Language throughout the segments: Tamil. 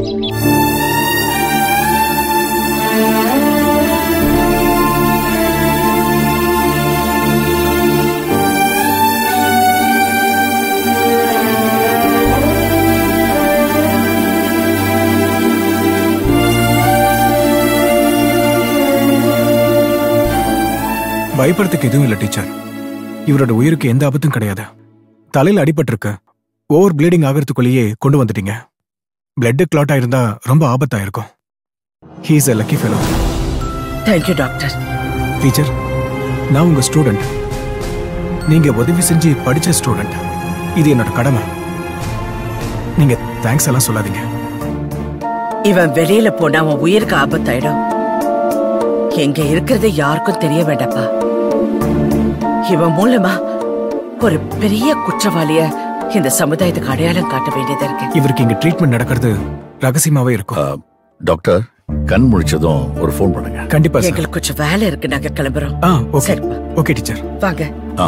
பயப்படுறதுக்கு எதுவும் இல்லை டீச்சர் இவரோட உயிருக்கு எந்த ஆபத்தும் கிடையாது தலையில அடிபட்டிருக்கு ஓவர் ப்ளீடிங் ஆகிறதுக்குள்ளேயே கொண்டு வந்துட்டீங்க பிளட் கிளாட் ஆயிருந்தா ரொம்ப ஆபத்தா இருக்கும் he's a lucky fellow thank you doctor teacher நான் உங்க ஸ்டூடெண்ட் நீங்க உதவி செஞ்சு படிச்ச ஸ்டூடெண்ட் இது என்னோட கடமை நீங்க தேங்க்ஸ் எல்லாம் சொல்லாதீங்க இவன் வெளியில போனா அவன் உயிருக்கு ஆபத்தாயிடும் எங்க இருக்கிறது யாருக்கும் தெரிய வேண்டாப்பா இவன் மூலமா ஒரு பெரிய குற்றவாளிய இந்த சமுதாயத்துக்கு அடையாளம் காட்ட வேண்டியதா இருக்கு இவருக்கு இங்க ட்ரீட்மெண்ட் நடக்கிறது ரகசியமாவே இருக்கும் ஆ, டாக்டர் கண் முழிச்சதும் ஒரு ஃபோன் பண்ணுங்க கண்டிப்பா சார் எங்களுக்கு கொஞ்சம் வேலை இருக்கு நாங்க கிளம்புறோம் ஆ ஓகே சரிப்பா ஓகே டீச்சர் வாங்க ஆ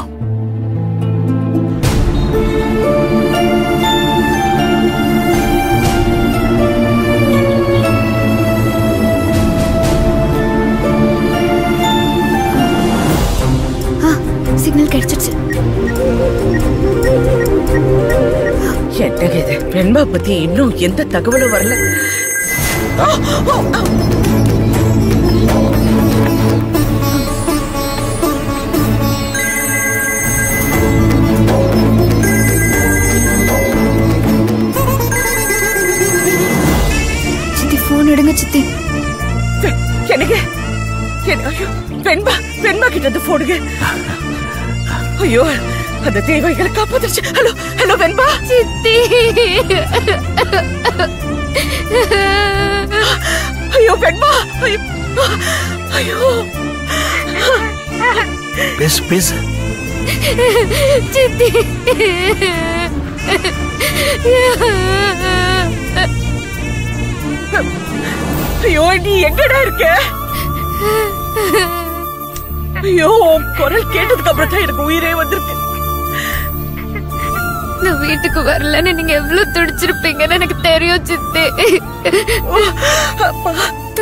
ஆ சிக்னல் கிடைச்சிருச்சு என்னங்க இது வெண்பா பத்தி இன்னும் எந்த தகவலும் வரல ஆ, ஆ, ஆ. சித்தி ஃபோன் எடுங்க சித்தி வெ- என்னங்க என்ன- ஐயோ வெண்பா வெண்பா கிட்ட இருந்து போடுங்க ஐயோ அந்த தேவைகளை காப்பாத்துச்சு ஹலோ ஹலோ வெண்பா சித்தி ஐயோ வெண்பா ஐயோ ஐயோ பேசு பேசு சித்தி ஐயோ நீ எங்கடா இருக்க ஐயோ உன் குரல் கேட்டதுக்கு அப்புறம் தான் எனக்கு உயிரே வந்திருக்கு நான் வீட்டுக்கு வரலன்னு நீங்க எவ்வளவு துடிச்சிருப்பீங்கன்னு எனக்கு தெரியும் சித்தி அப்பா.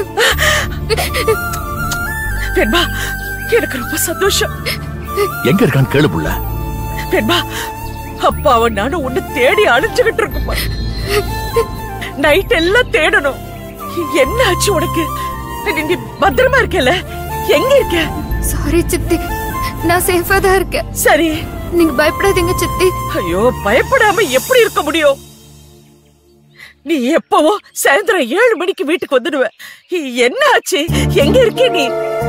வெண்பா எனக்கு ரொம்ப சந்தோஷம் எங்க இருக்கான்னு கேளு புள்ள வெண்பா அப்பாவும் நானும் உன்னை தேடி அழிச்சுக்கிட்டு இருக்கோம் நைட் எல்லாம் தேடணும் என்ன ஆச்சு உனக்கு நீ- நீ பத்திரமா இருக்கல எங்க இருக்க சாரி சித்தி நான் சேஃபா தான் இருக்கேன் சரி நீங்க பயப்படாதீங்க சித்தி ஐயோ பயப்படாம எப்படி இருக்க முடியும் நீ எப்பவோ சாயந்தரம் ஏழு மணிக்கு வீட்டுக்கு வந்துடுவ என்ன ஆச்சு எங்க இருக்கே நீ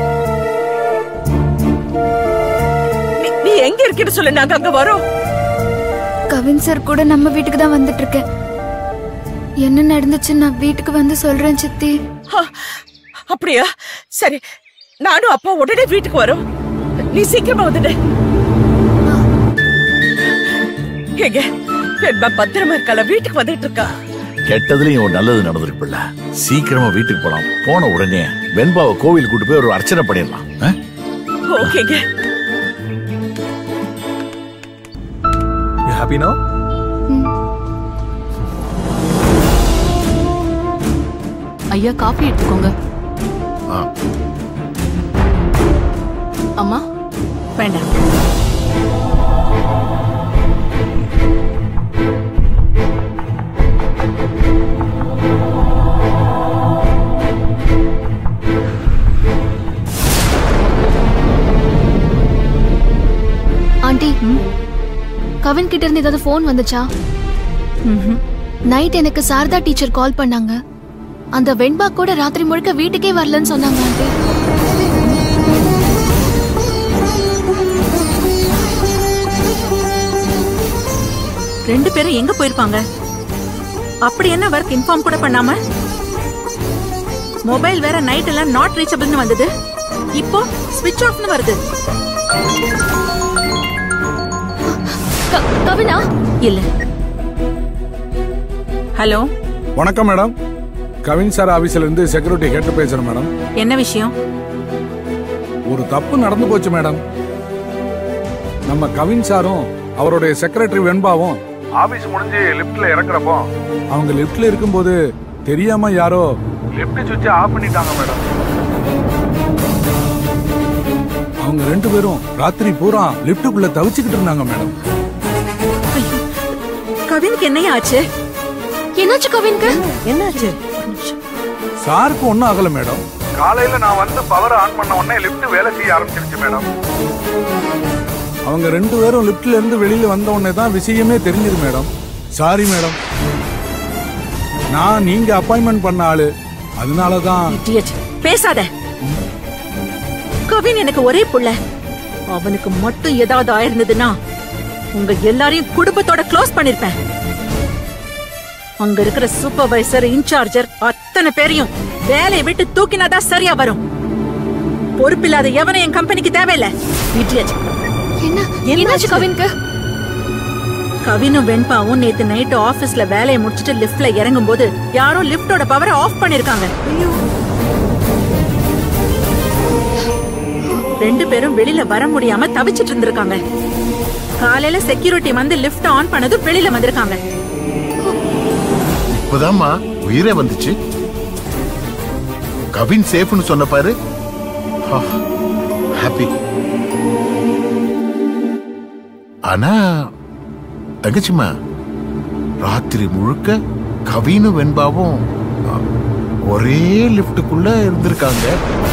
நீ- நீ எங்க இருக்கேன்னு சொல்லு நாங்க அங்க வரோம் கவின் சார் கூட நம்ம வீட்டுக்கு தான் வந்துட்டு இருக்கேன் என்ன நடந்துச்சு நான் வீட்டுக்கு வந்து சொல்றேன் சித்தி ஆ, அப்படியா சரி நானும் அப்பா உடனே வீட்டுக்கு வரோம் நீ சீக்கிரமா வந்துடு எங்க வெண்பா பத்திரமா இருக்கல வீட்டுக்கு வந்துட்டு இருக்கா கெட்டதுலயும் ஒரு நல்லது நடந்திருக்கு பிள்ளை சீக்கிரமா வீட்டுக்கு போலாம் போன உடனே வெண்பாவை கோவில் கூட்டு போய் ஒரு அர்ச்சனை பண்ணிடலாம் ஆ? ஓகேங்க யூ ஹாப்பி நோ ஐயா காஃபி எடுத்துக்கோங்க ஆ. அம்மா வேண்டாம் ஆண்டி கவின் கிட்ட இருந்து ஏதாவது ஃபோன் வந்துச்சா நைட் எனக்கு சாரதா டீச்சர் கால் பண்ணாங்க அந்த வெண்பா கூட ராத்திரி முழுக்க வீட்டுக்கே வரலன்னு சொன்னாங்க ஆண்டி ரெண்டு பேரும் எங்க போயிருப்பாங்க அப்படி என்ன ஒர்க் இன்ஃபார்ம் கூட பண்ணாம மொபைல் வேற நைட் எல்லாம் நாட் ரீச்சபிள்னு வந்தது இப்போ ஸ்விட்ச் ஆஃப்னு வருது க- கவினா இல்ல ஹலோ வணக்கம் மேடம் கவின் சார் ஆபீஸ்ல இருந்து செக்யூரிட்டி கேட்டு பேசுறேன் மேடம் என்ன விஷயம் ஒரு தப்பு நடந்து போச்சு மேடம் நம்ம கவின் சாரும் அவருடைய செக்ரட்டரி வெண்பாவும் ஆபீஸ் முடிஞ்சு லிஃப்ட்ல இறங்குறப்போ அவங்க லிஃப்ட்ல இருக்கும்போது தெரியாம யாரோ லெஃப்ட் சுவிட்ச் ஆஃப் பண்ணிட்டாங்க மேடம் அவங்க ரெண்டு பேரும் ராத்திரி பூரா லிப்டுக்குள்ள தவிச்சுக்கிட்டு இருந்தாங்க மேடம் கவினுக்கு என்னையா ஆச்சு என்னாச்சு கவின்க்கு என்னாச்சு சாருக்கு ஒன்றும் ஆகல மேடம் காலையில நான் வந்து பவர் ஆன் பண்ண உடனே லிஃப்ட் வேலை செய்ய ஆரம்பிச்சிருச்சு மேடம் அவங்க ரெண்டு பேரும் லிஃப்ட்ல இருந்து வெளியில வந்த உடனே தான் விஷயமே தெரிஞ்சது மேடம் சாரி மேடம் நான் நீங்க அப்பாயின்மெண்ட் பண்ண ஆளு அதனால தான் Idiot. பேசாத கவின் எனக்கு ஒரே புள்ள அவனுக்கு மட்டும் ஏதாவது ஆயிருந்ததுன்னா உங்க எல்லாரையும் குடும்பத்தோட க்ளோஸ் பண்ணிருப்பேன் அங்க இருக்கிற சூப்பர்வைசர் இன்சார்ஜர் அத்தனை பேரையும் வேலையை விட்டு தூக்கினாதான் சரியா வரும் பொறுப்பில்லாத எவனும் என் கம்பெனிக்கு தேவையில்லை Idiot. என்ன என்னாச்சு கவின்க்கு கவினும் வெண்பாவும் நேத்து நைட் ஆபீஸ்ல வேலையை முடிச்சிட்டு லிஃப்ட்ல இறங்கும் போது யாரோ லிஃப்டோட பவரை ஆஃப் பண்ணிருக்காங்க ரெண்டு பேரும் வெளியில வர முடியாம தவிச்சிட்டு இருந்திருக்காங்க காலையில செக்யூரிட்டி வந்து லிஃப்ட் ஆன் பண்ணதும் வெளியில வந்திருக்காங்க இப்பதாம்மா உயிரே வந்துச்சு கவின் சேஃப்னு சொன்ன பாரு ஹாப்பி ஆனா தங்கச்சிம்மா ராத்திரி முழுக்க கவினும் வெண்பாவும் அ, ஒரே லிப்டுக்குள்ள இருந்திருக்காங்க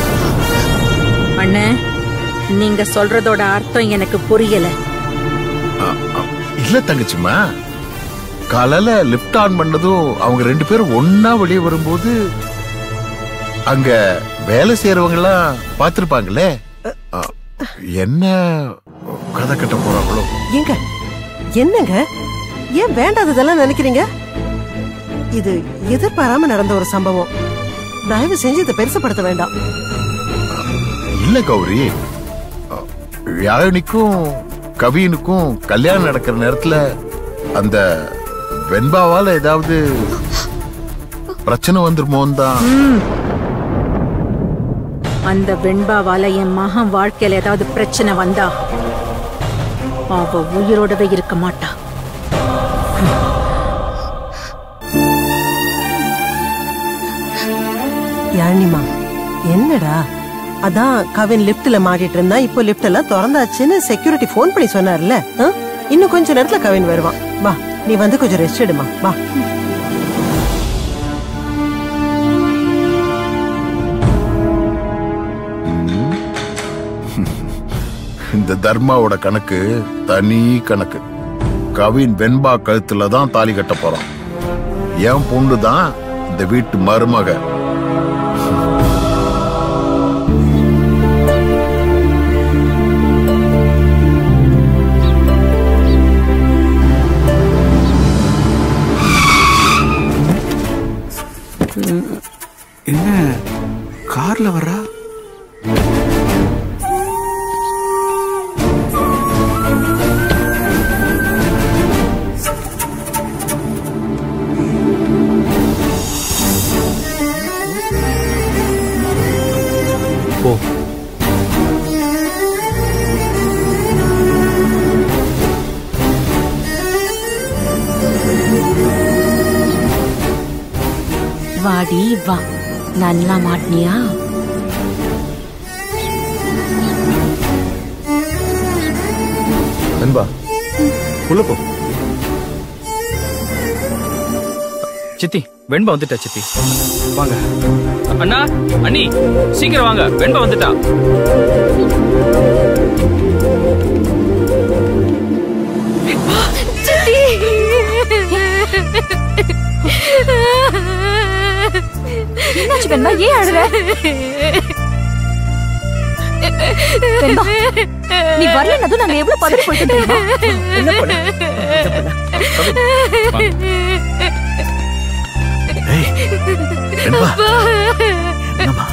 அண்ணே நீங்க சொல்றதோட அர்த்தம் எனக்கு புரியல அ, அ, இல்ல தங்கச்சிம்மா காலையில லிஃப்ட் ஆன் பண்ணதும் அவங்க ரெண்டு பேரும் ஒன்னா வெளியே வரும்போது அங்க வேலை செய்யறவங்க எல்லாம் பார்த்திருப்பாங்களே அ, என்ன கதை கட்ட போறாங்களோ ஏங்க என்னங்க ஏன் வேண்டாததெல்லாம் நினைக்கிறீங்க இது எதிர்பாராம நடந்த ஒரு சம்பவம் தயவு செஞ்சு இதை பெருசுப்படுத்த வேண்டாம் இல்ல கௌரி அ, யாழினிக்கும் கவியனுக்கும் கல்யாணம் நடக்கிற நேரத்துல அந்த வெண்பாவால ஏதாவது பிரச்சனை வந்துருமோன்னு தான் அந்த வெண்பாவால என் மகன் வாழ்க்கையில ஏதாவது பிரச்சனை வந்தா அவ உயிரோடவே இருக்க மாட்டா யாழினிமா என்னடா அதான் கவின் லிப்ட்ல மாட்டிட்டு இருந்தா இப்போ லிப்ட் எல்லாம் திறந்தாச்சுன்னு செக்யூரிட்டி ஃபோன் பண்ணி சொன்னார்ல ஆ? இன்னும் கொஞ்ச நேரத்துல கவின் வருவான் வா நீ வந்து கொஞ்சம் ரெஸ்ட் எடுமா வா இந்த தர்மாவோட கணக்கு தனி கணக்கு கவின் வெண்பா கழுத்துல தான் தாலி கட்ட போறான் என் பொண்ணு தான் இந்த வீட்டு மருமக என்ன கார்ல வர்றா போ வாடி வா நல்லா மாட்டினியா வெண்பா உள்ள போ சித்தி வெண்பா வந்துட்டா சித்தி வாங்க அண்ணா அண்ணி சீக்கிரம் வாங்க வெண்பா வந்துட்டா என்னாச்சு வெண்பா ஏன் அழுற வெண்பா நீ வரலனதும் நாங்க எவ்வளவு பதறி போயிட்டு தெரியுமா உள்ள போடா. ஏய் வெண்பா என்னம்மா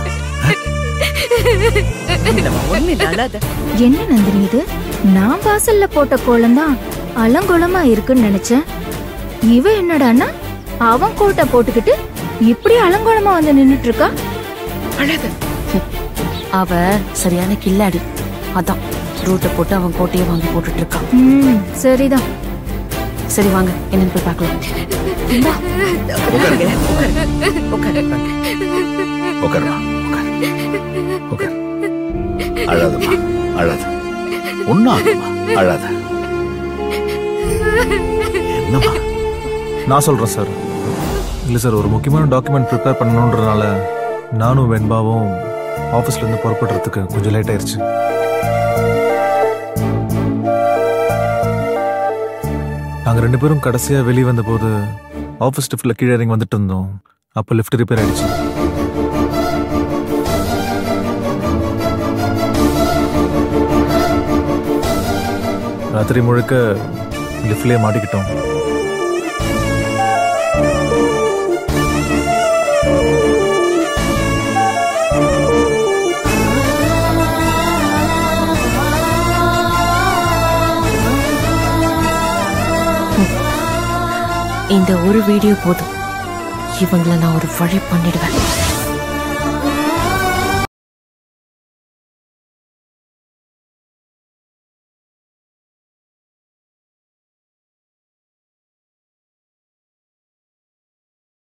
ஒண்ணு நல்லாத என்ன நந்தினி இது நான் வாசல்ல போட்ட கோலம் தான் அலங்கோலமா இருக்குன்னு நினைச்சேன் இவ என்னடான்னா அவன் கோட்டை போட்டுக்கிட்டு இப்படி அலங்கோலமா வந்து நின்னுட்டு இருக்கா அவ சரியான கில்லாடி அதான் ரூட்டை போட்டு அவன் கோட்டையை வாங்கி போட்டுட்டு இருக்கான் ம் சரிதான் சரி வாங்க என்னன்னு போய் பார்க்கலாம் உட்காருங்க உட்காரு உட்காரு உட்காருமா உட்காரு உட்காரு அழாதம்மா அழாத ஒன்னும் ஆகுமா அழாத என்னம்மா நான் சொல்றேன் சார் இல்ல சார் ஒரு முக்கியமான டாக்குமெண்ட் ப்ரிப்பேர் பண்ணணுன்றனால நானும் வெண்பாவும் ஆஃபீஸ்ல இருந்து புறப்படுறதுக்கு கொஞ்சம் லேட் ஆயிருச்சு நாங்க ரெண்டு பேரும் கடைசியா வெளியே வந்தபோது ஆஃபீஸ் லிஃப்ட்ல கீழே இறங்கி வந்துட்டு இருந்தோம் அப்போ லிஃப்ட் ரிப்பேர் ஆயிடுச்சு ராத்திரி முழுக்க லிஃப்ட்லயே மாட்டிக்கிட்டோம் இந்த ஒரு வீடியோ போதும் இவங்கள நான் ஒரு வழி பண்ணிடுவேன்